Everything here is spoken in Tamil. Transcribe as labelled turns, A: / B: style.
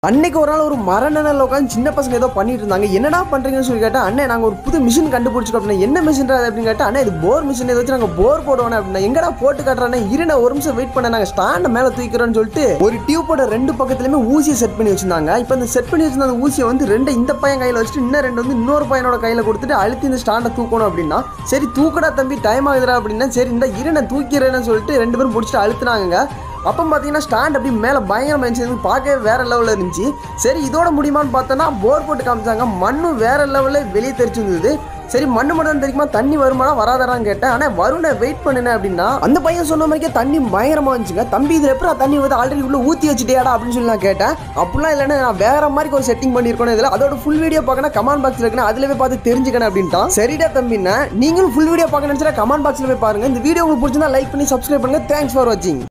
A: அன்னைக்கு ஒரு நாள் ஒரு மரணனில் உட்காந்து சின்ன பசங்க ஏதோ பண்ணிட்டு இருந்தாங்க என்னடா பண்றீங்கன்னு சொல்லி கேட்டா அண்ணே நாங்க ஒரு புது மிஷின் கண்டுபிடிச்சிருக்கோம் அப்படின்னா என்ன மிஷின் அப்படின்னு கேட்டா அண்ணா இது போர் மிஷின் இதை வச்சு நாங்க போர் போடுவோம் அப்படின்னா எங்கடா போட்டு காட்டுறானே இருண்ணே ஒரு நிமிஷம் வெயிட் பண்ண நாங்க ஸ்டாண்ட் மேல தூக்கிறோம்னு சொல்லிட்டு ஒரு டியூபோட ரெண்டு பக்கத்துலயுமே ஊசியை செட் பண்ணி வச்சிருந்தாங்க இப்போ இந்த செட் பண்ணி வச்சிருந்த அந்த ஊசியை வந்து ரெண்டு இந்த பையன் கையில வச்சுட்டு இன்னும் ரெண்டு வந்து இன்னொரு பையனோட கையில கொடுத்துட்டு அழுத்தி இந்த ஸ்டாண்டை தூக்கணும் அப்படின்னா சரி தூக்கடா தம்பி டைம் ஆகுதுடா அப்படின்னா சரி இந்த இருண்ணே தூக்கிறேன்னு சொல்லிட்டு ரெண்டு பேரும் பிடிச்சிட்டு அழுத்துனாங்க அப்போ பார்த்தீங்கன்னா ஸ்டாண்ட் அப்படி மேலே பயங்கரமாக இருந்துச்சு பார்க்கவே வேற லெவலில் இருந்துச்சு சரி இதோட முடியுமான்னு பார்த்தோன்னா போர் போட்டு காமிச்சாங்க மண்ணும் வேற லெவலில் வெளியே தெரிச்சு இருந்தது சரி மண்ணு மட்டும் தான் தெரியுமா தண்ணி வருமானா வராதாரான்னு கேட்டேன் ஆனால் வருணை வெயிட் பண்ணுனேன் அப்படின்னா அந்த பையன் சொன்ன மாதிரிக்கே தண்ணி பயங்கரமாக இருந்துச்சுங்க தம்பி இதில் எப்படி தண்ணி வந்து ஆல்ரெடி உள்ள ஊற்றி வச்சுட்டியாடா அப்படின்னு சொல்லி நான் கேட்டேன் அப்படிலாம் இல்லைன்னா நான் வேற மாதிரி ஒரு செட்டிங் பண்ணியிருக்கணும் இதில் அதோட ஃபுல் வீடியோ பார்க்கணும் கமெண்ட் பாக்ஸில் இருக்குன்னு அதில் போய் பார்த்து தெரிஞ்சுக்கணும் அப்படின்ட்டான் சரிடா தம்பின்னா நீங்களும் ஃபுல் வீடியோ பார்க்க நினச்சா கமெண்ட் பாக்ஸில் போய் பாருங்க இந்த வீடியோ உங்களுக்கு பிடிச்சிருந்தா லைக் பண்ணி சப்ஸ்கிரைப் பண்ணுங்க தேங்க்ஸ் ஃபார் வாட்சிங்